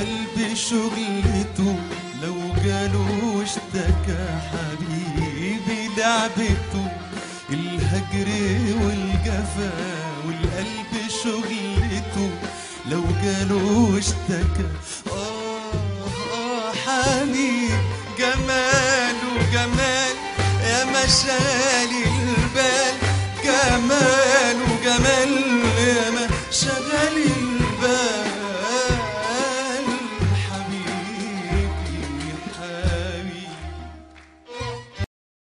والقلب شغلته لو جاله اشتكى حبيبي لعبته الهجر والجفا والقلب شغلته لو جاله اشتكى